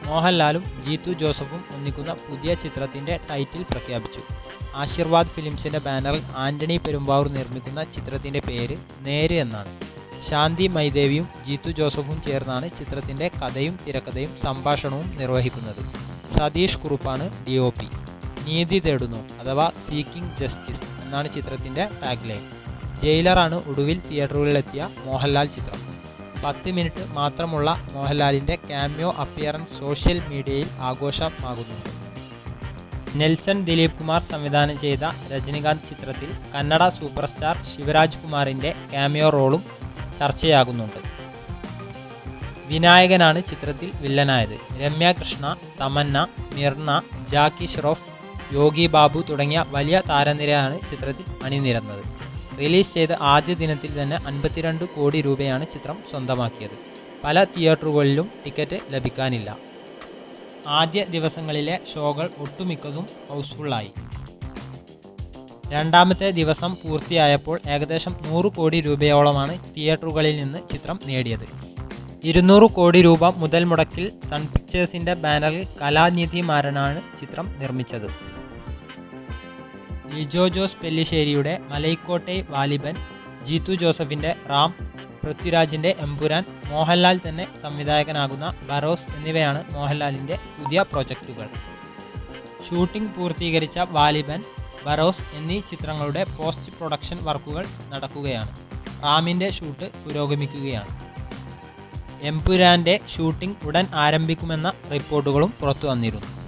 മോഹൻലാലും ജീത്തു ജോസഫും ഒന്നിക്കുന്ന പുതിയ ചിത്രത്തിന്റെ ടൈറ്റിൽ പ്രഖ്യാപിച്ചു ആശീർവാദ് ഫിലിംസിന്റെ ബാനറിൽ ആന്റണി പെരുമ്പാവൂർ നിർമ്മിക്കുന്ന ചിത്രത്തിന്റെ പേര് നേര് എന്നാണ് ശാന്തി മൈദേവിയും ജീത്തു ജോസഫും ചേർന്നാണ് ചിത്രത്തിന്റെ കഥയും തിരക്കഥയും സംഭാഷണവും നിർവഹിക്കുന്നത് സതീഷ് കുറുപ്പാണ് ഡി ഒ പി നീതി തേടുന്നു അഥവാ സീക്കിംഗ് ജസ്റ്റിസ് എന്നാണ് ചിത്രത്തിന്റെ ടാഗ്ലൈൻ ജയിലറാണ് ഒടുവിൽ തിയേറ്ററുകളിലെത്തിയ മോഹൻലാൽ ചിത്രം പത്ത് മിനിറ്റ് മാത്രമുള്ള മോഹൻലാലിന്റെ ക്യാമിയോ അപ്പിയറൻസ് സോഷ്യൽ മീഡിയയിൽ ആഘോഷമാകുന്നുണ്ട് നെൽസൺ ദിലീപ് കുമാർ സംവിധാനം ചെയ്ത രജനികാന്ത് ചിത്രത്തിൽ കന്നഡ സൂപ്പർ സ്റ്റാർ ശിവരാജ് കുമാറിന്റെ ക്യാമിയോ റോളും ചർച്ചയാകുന്നുണ്ട് വിനായകനാണ് ചിത്രത്തിൽ വില്ലനായത് രമ്യ കൃഷ്ണ തമന്ന മിർണ ജാക്കി ഷ്രോഫ് യോഗി ബാബു തുടങ്ങിയ വലിയ താരനിരയാണ് ചിത്രത്തിൽ അണിനിരന്നത് റിലീസ് ചെയ്ത ആദ്യ ദിനത്തിൽ തന്നെ അൻപത്തിരണ്ട് കോടി രൂപയാണ് ചിത്രം സ്വന്തമാക്കിയത് പല തിയേറ്ററുകളിലും ടിക്കറ്റ് ലഭിക്കാനില്ല ആദ്യ ദിവസങ്ങളിലെ ഷോകൾ ഒട്ടുമിക്കതും ഹൗസ്ഫുള്ളായി രണ്ടാമത്തെ ദിവസം പൂർത്തിയായപ്പോൾ ഏകദേശം നൂറ് കോടി രൂപയോളമാണ് തിയേറ്ററുകളിൽ നിന്ന് ചിത്രം നേടിയത് ഇരുന്നൂറ് കോടി രൂപ മുതൽ മുടക്കിൽ സൺ പിക്ചേഴ്സിന്റെ ബാനറിൽ കലാനിധി മാരനാണ് ചിത്രം നിർമ്മിച്ചത് ലിജോ ജോസ് പെല്ലിശ്ശേരിയുടെ മലൈക്കോട്ടെ വാലിബൻ ജീത്തു ജോസഫിന്റെ റാം പൃഥ്വിരാജിന്റെ എമ്പുരാൻ മോഹൻലാൽ തന്നെ സംവിധായകനാകുന്ന ബറോസ് എന്നിവയാണ് മോഹൻലാലിന്റെ പുതിയ പ്രൊജക്റ്റുകൾ ഷൂട്ടിംഗ് പൂർത്തീകരിച്ച വാലിബൻ ബറോസ് എന്നീ ചിത്രങ്ങളുടെ പോസ്റ്റ് പ്രൊഡക്ഷൻ വർക്കുകൾ നടക്കുകയാണ് റാമിന്റെ ഷൂട്ട് പുരോഗമിക്കുകയാണ് എംപുരാന്റെ ഷൂട്ടിംഗ് ഉടൻ ആരംഭിക്കുമെന്ന റിപ്പോർട്ടുകളും പുറത്തു വന്നിരുന്നു